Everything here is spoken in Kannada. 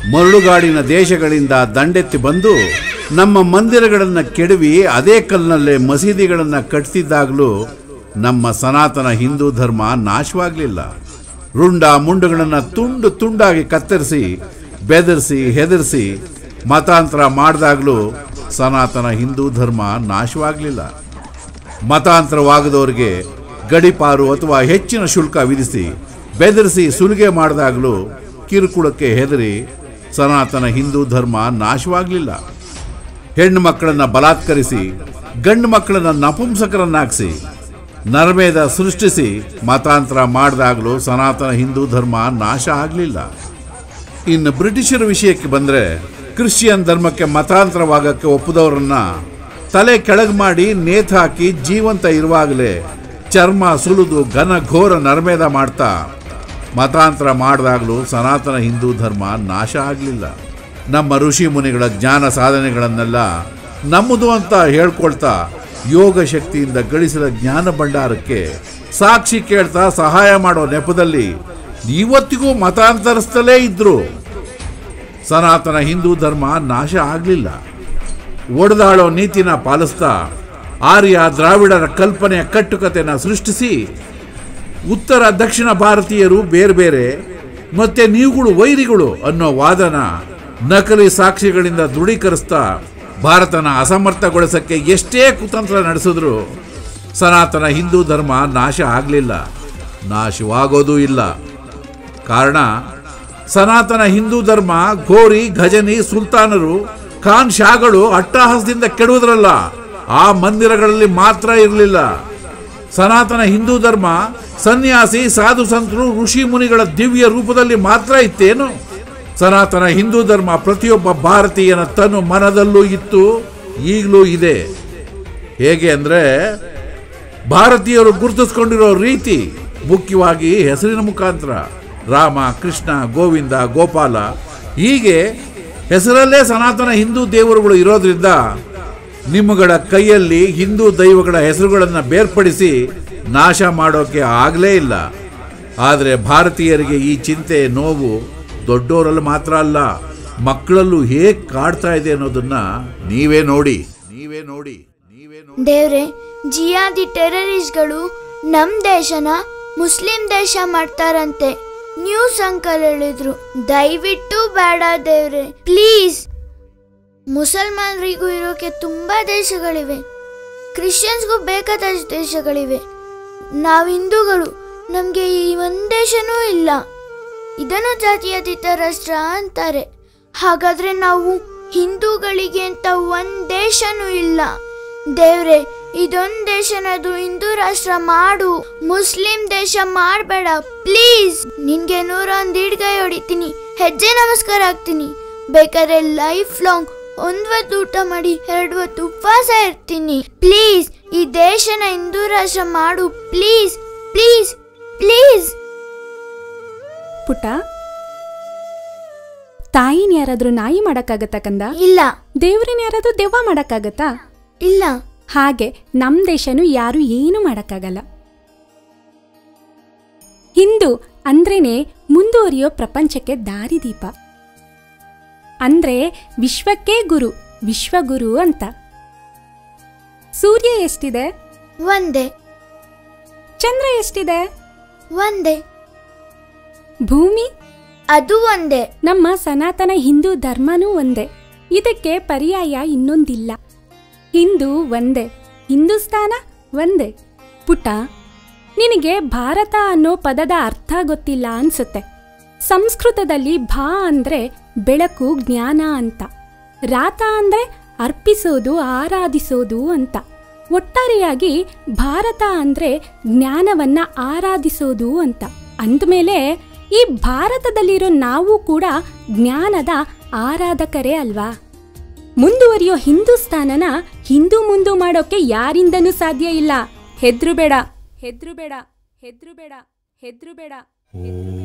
ಮರಳುಗಾಡಿನ ದೇಶಗಳಿಂದ ದಂಡೆತ್ತಿ ಬಂದು ನಮ್ಮ ಮಂದಿರಗಳನ್ನು ಕೆಡವಿ ಅದೇ ಕಲ್ಲಿನಲ್ಲೇ ಮಸೀದಿಗಳನ್ನು ಕಟ್ತಿದ್ದಾಗಲೂ ನಮ್ಮ ಸನಾತನ ಹಿಂದೂ ಧರ್ಮ ನಾಶವಾಗಲಿಲ್ಲ ರುಂಡ ಮುಂಡುಗಳನ್ನು ತುಂಡು ತುಂಡಾಗಿ ಕತ್ತರಿಸಿ ಬೆದರಿಸಿ ಹೆದರಿಸಿ ಮತಾಂತರ ಮಾಡಿದಾಗಲೂ ಸನಾತನ ಹಿಂದೂ ಧರ್ಮ ನಾಶವಾಗಲಿಲ್ಲ ಮತಾಂತರವಾಗದವರಿಗೆ ಗಡಿಪಾರು ಅಥವಾ ಹೆಚ್ಚಿನ ಶುಲ್ಕ ವಿಧಿಸಿ ಬೆದರಿಸಿ ಸುಲಿಗೆ ಮಾಡಿದಾಗಲೂ ಕಿರುಕುಳಕ್ಕೆ ಹೆದರಿ ಸನಾತನ ಹಿಂದೂ ಧರ್ಮ ನಾಶವಾಗಲಿಲ್ಲ ಹೆಣ್ಣು ಮಕ್ಕಳನ್ನ ಬಲಾತ್ಕರಿಸಿ ಗಂಡು ಮಕ್ಕಳನ್ನ ನಪುಂಸಕರನ್ನಾಗಿಸಿ ನರಮೇಧ ಸೃಷ್ಟಿಸಿ ಮತಾಂತರ ಮಾಡಿದಾಗಲೂ ಸನಾತನ ಹಿಂದೂ ಧರ್ಮ ನಾಶ ಆಗಲಿಲ್ಲ ಇನ್ನು ಬ್ರಿಟಿಷರ ವಿಷಯಕ್ಕೆ ಬಂದರೆ ಕ್ರಿಶ್ಚಿಯನ್ ಧರ್ಮಕ್ಕೆ ಮತಾಂತರವಾಗಕ್ಕೆ ಒಪ್ಪದವರನ್ನ ತಲೆ ಕೆಳಗೆ ಮಾಡಿ ನೇತು ಹಾಕಿ ಜೀವಂತ ಇರುವಾಗಲೇ ಚರ್ಮ ಸುಲಿದು ಘನ ಘೋರ ನರಮೇಧ ಮಾಡ್ತಾ ಮತಾಂತರ ಮಾಡಿದಾಗಲೂ ಸನಾತನ ಹಿಂದೂ ಧರ್ಮ ನಾಶ ಆಗಲಿಲ್ಲ ನಮ್ಮ ಋಷಿ ಮುನಿಗಳ ಜ್ಞಾನ ಸಾಧನೆಗಳನ್ನೆಲ್ಲ ನಮ್ಮದು ಅಂತ ಹೇಳ್ಕೊಳ್ತಾ ಯೋಗ ಶಕ್ತಿಯಿಂದ ಗಳಿಸಿದ ಜ್ಞಾನ ಭಂಡಾರಕ್ಕೆ ಸಾಕ್ಷಿ ಕೇಳ್ತಾ ಸಹಾಯ ಮಾಡೋ ನೆಪದಲ್ಲಿ ಇವತ್ತಿಗೂ ಮತಾಂತರಿಸ್ತಲೇ ಇದ್ರು ಸನಾತನ ಹಿಂದೂ ಧರ್ಮ ನಾಶ ಆಗಲಿಲ್ಲ ಒಡೆದಾಳೋ ನೀತಿನ ಪಾಲಿಸ್ತಾ ಆರ್ಯ ದ್ರಾವಿಡರ ಕಲ್ಪನೆಯ ಕಟ್ಟುಕತೆನ ಸೃಷ್ಟಿಸಿ ಉತ್ತರ ದಕ್ಷಿಣ ಭಾರತೀಯರು ಬೇರೆ ಬೇರೆ ಮತ್ತೆ ನೀವುಗಳು ವೈರಿಗಳು ಅನ್ನೋ ವಾದನ ನಕಲಿ ಸಾಕ್ಷಿಗಳಿಂದ ದೃಢೀಕರಿಸ್ತಾ ಭಾರತನ ಅಸಮರ್ಥಗೊಳಿಸಕ್ಕೆ ಎಷ್ಟೇ ಕುತಂತ್ರ ನಡೆಸಿದ್ರು ಸನಾತನ ಹಿಂದೂ ಧರ್ಮ ನಾಶ ಆಗಲಿಲ್ಲ ನಾಶವಾಗೋದೂ ಇಲ್ಲ ಕಾರಣ ಸನಾತನ ಹಿಂದೂ ಧರ್ಮ ಘೋರಿ ಘಜನಿ ಸುಲ್ತಾನರು ಖಾನ್ ಶಾಗಳು ಅಟ್ಟಹಾಸದಿಂದ ಕೆಡುವುದರಲ್ಲ ಆ ಮಂದಿರಗಳಲ್ಲಿ ಮಾತ್ರ ಇರಲಿಲ್ಲ ಸನಾತನ ಹಿಂದೂ ಧರ್ಮ ಸನ್ಯಾಸಿ ಸಾಧು ಸಂತರು ಋಷಿ ಮುನಿಗಳ ದಿವ್ಯ ರೂಪದಲ್ಲಿ ಮಾತ್ರ ಇತ್ತೇನು ಸನಾತನ ಹಿಂದೂ ಧರ್ಮ ಪ್ರತಿಯೊಬ್ಬ ಭಾರತೀಯನ ತನು ಮನದಲ್ಲೂ ಇತ್ತು ಈಗಲೂ ಇದೆ ಹೇಗೆ ಅಂದರೆ ಭಾರತೀಯರು ಗುರುತಿಸ್ಕೊಂಡಿರೋ ರೀತಿ ಮುಖ್ಯವಾಗಿ ಹೆಸರಿನ ಮುಖಾಂತರ ರಾಮ ಕೃಷ್ಣ ಗೋವಿಂದ ಗೋಪಾಲ ಹೀಗೆ ಹೆಸರಲ್ಲೇ ಸನಾತನ ಹಿಂದೂ ದೇವರುಗಳು ಇರೋದ್ರಿಂದ ನಿಮ್ಮಗಳ ಕೈಯಲ್ಲಿ ಹಿಂದೂ ದೈವಗಳ ಹೆಸರುಗಳನ್ನು ಬೇರ್ಪಡಿಸಿ ನಾಶ ಮಾಡೋಕೆ ಆಗಲೇ ಇಲ್ಲ ಆದರೆ ಭಾರತೀಯರಿಗೆ ಈ ಚಿಂತೆ ನೋವು ದೊಡ್ಡೋರಲ್ಲಿ ಮಾತ್ರ ಅಲ್ಲ ಮಕ್ಕಳಲ್ಲೂ ಹೇಗೆ ಕಾಡ್ತಾ ಇದೆ ಅನ್ನೋದನ್ನ ನೀವೇ ನೋಡಿ ನೀವೇ ನೋಡಿ ನೀವೇ ನೋಡಿ ದೇವ್ರೆ ಜಿಯಾದಿ ಟೆರರಿಸ್ಟ್ಗಳು ನಮ್ ದೇಶನ ಮುಸ್ಲಿಂ ದೇಶ ಮಾಡ್ತಾರಂತೆ ನ್ಯೂಸ್ ಅಂಕಲ್ ಹೇಳಿದ್ರು ದಯವಿಟ್ಟು ಬೇಡ ದೇವ್ರೆ ಪ್ಲೀಸ್ ಮುಸಲ್ಮಾನರಿಗೂ ಇರೋಕೆ ತುಂಬಾ ದೇಶಗಳಿವೆ ಕ್ರಿಶ್ಚಿಯನ್ಸ್ಗೂ ಬೇಕಾದಷ್ಟು ದೇಶಗಳಿವೆ ನಾವು ಹಿಂದೂಗಳು ನಮಗೆ ಈ ಒಂದು ದೇಶನೂ ಇಲ್ಲ ಇದನ್ನು ಜಾತ್ಯತೀತ ರಾಷ್ಟ್ರ ಅಂತಾರೆ ಹಾಗಾದ್ರೆ ನಾವು ಹಿಂದೂಗಳಿಗೆ ಅಂತ ಒಂದ್ ದೇಶನೂ ಇಲ್ಲ ದೇವ್ರೆ ಇದೊಂದ್ ದೇಶನದು ಹಿಂದೂ ರಾಷ್ಟ್ರ ಮಾಡು ಮುಸ್ಲಿಂ ದೇಶ ಮಾಡಬೇಡ ಪ್ಲೀಸ್ ನಿನ್ಗೆ ನೂರೊಂದು ಹಿಡ್ಗೈ ಹೊಡಿತೀನಿ ಹೆಜ್ಜೆ ನಮಸ್ಕಾರ ಆಗ್ತೀನಿ ಬೇಕಾದ್ರೆ ಲೈಫ್ ಲಾಂಗ್ ಒಂದ್ ಹೊತ್ತು ಊಟ ಮಾಡಿ ಎರಡು ಹೊತ್ತು ಉಪವಾಸ ಇರ್ತೀನಿ ಪ್ಲೀಸ್ ಈ ದೇಶನ ಹಿಂದೂ ರಾಷ್ಟ್ರ ಮಾಡು ಪ್ಲೀಸ್ ಪ್ಲೀಸ್ ಪ್ಲೀಸ್ ಪುಟ್ಟ ತಾಯಿನ ಯಾರಾದ್ರೂ ನಾಯಿ ಮಾಡಕ್ಕಾಗತ್ತಾ ಕಂದ ಇಲ್ಲ ದೇವ್ರನ್ನ ಯಾರಾದ್ರೂ ದೆವ್ವ ಮಾಡಕ್ಕಾಗತ್ತಾ ಇಲ್ಲ ಹಾಗೆ ನಮ್ ದೇಶನು ಯಾರು ಏನು ಮಾಡಕ್ಕಾಗಲ್ಲ ಹಿಂದೂ ಅಂದ್ರೇನೆ ಮುಂದುವರಿಯೋ ಪ್ರಪಂಚಕ್ಕೆ ದಾರಿದೀಪ ಅಂದ್ರೆ ವಿಶ್ವಕ್ಕೇ ಗುರು ವಿಶ್ವಗುರು ಅಂತ ಸೂರ್ಯ ಎಷ್ಟಿದೆ ಒಂದೇ ಚಂದ್ರ ಎಷ್ಟಿದೆ ಒಂದೇ ಭೂಮಿ ಅದು ಒಂದೇ ನಮ್ಮ ಸನಾತನ ಹಿಂದೂ ಧರ್ಮನೂ ಒಂದೇ ಇದಕ್ಕೆ ಪರ್ಯಾಯ ಇನ್ನೊಂದಿಲ್ಲ ಹಿಂದೂ ಒಂದೇ ಹಿಂದೂಸ್ತಾನ ಒಂದೇ ಪುಟ್ಟ ನಿನಗೆ ಭಾರತ ಅನ್ನೋ ಪದದ ಅರ್ಥ ಗೊತ್ತಿಲ್ಲ ಅನ್ಸುತ್ತೆ ಸಂಸ್ಕೃತದಲ್ಲಿ ಭಾ ಅಂದ್ರೆ ಬೆಳಕು ಜ್ಞಾನ ಅಂತ ರಾತ ಅಂದ್ರೆ ಅರ್ಪಿಸೋದು ಆರಾಧಿಸೋದು ಅಂತ ಒಟ್ಟಾರೆಯಾಗಿ ಭಾರತ ಅಂದ್ರೆ ಜ್ಞಾನವನ್ನ ಆರಾಧಿಸೋದು ಅಂತ ಅಂದಮೇಲೆ ಈ ಭಾರತದಲ್ಲಿರೋ ನಾವು ಕೂಡ ಜ್ಞಾನದ ಆರಾಧಕರೇ ಅಲ್ವಾ ಮುಂದುವರಿಯೋ ಹಿಂದೂಸ್ತಾನನ ಹಿಂದೂ ಮುಂದು ಮಾಡೋಕೆ ಯಾರಿಂದನೂ ಸಾಧ್ಯ ಇಲ್ಲ ಹೆದ್ರು ಬೇಡ ಹೆದ್ರು ಬೇಡ ಹೆದ್ರು ಬೇಡ ಹೆದ್ರು ಬೇಡ